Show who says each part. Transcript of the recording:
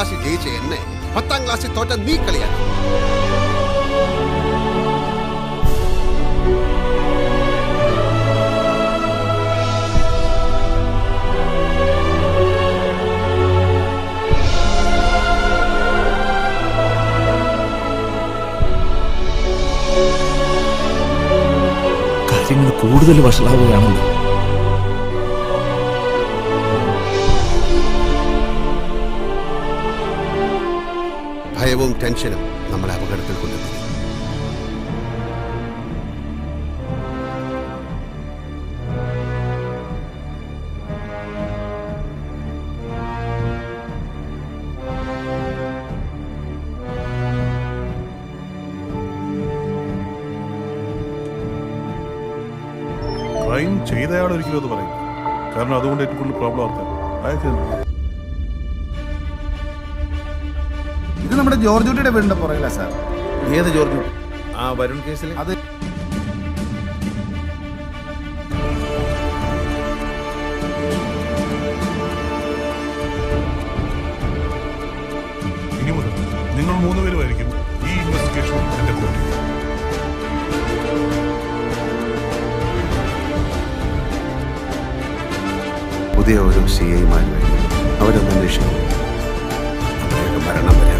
Speaker 1: ക്ലാസ്സിൽ ജയിച്ച എന്നെ പത്താം ക്ലാസ്സിൽ തോറ്റ നീ കളിയാണ്
Speaker 2: കാര്യങ്ങൾ കൂടുതൽ വഷളാവുകയാണല്ലോ
Speaker 1: ഭയവും ടെൻഷനും നമ്മളെ അപകടത്തിൽ കൊണ്ടെത്തിക്കും
Speaker 3: ക്രൈം ചെയ്തയാൾ ഒരിക്കലും അത് പറയും കാരണം അതുകൊണ്ട് ഏറ്റവും കൂടുതൽ പ്രോബ്ലം ആർക്കാണ് അയച്ചു
Speaker 4: ഇത് നമ്മുടെ ജോർജ് കുട്ടിയുടെ വീടിന്റെ പുറകിലാ സാർ
Speaker 5: ഏത് ജോർജ് ആ വരുൺ കേസിൽ
Speaker 4: അത്
Speaker 3: ഇനി മുതൽ നിങ്ങൾ മൂന്നുപേരുമായിരിക്കും ഈ ഇൻവെസ്റ്റിഗേഷൻ എന്റെ കൂട്ടി
Speaker 1: പുതിയ ഓരോ സി ഐമാർ വരും അവരൊന്ന് അന്വേഷിക്കും അവരെയൊക്കെ ഭരണം വരും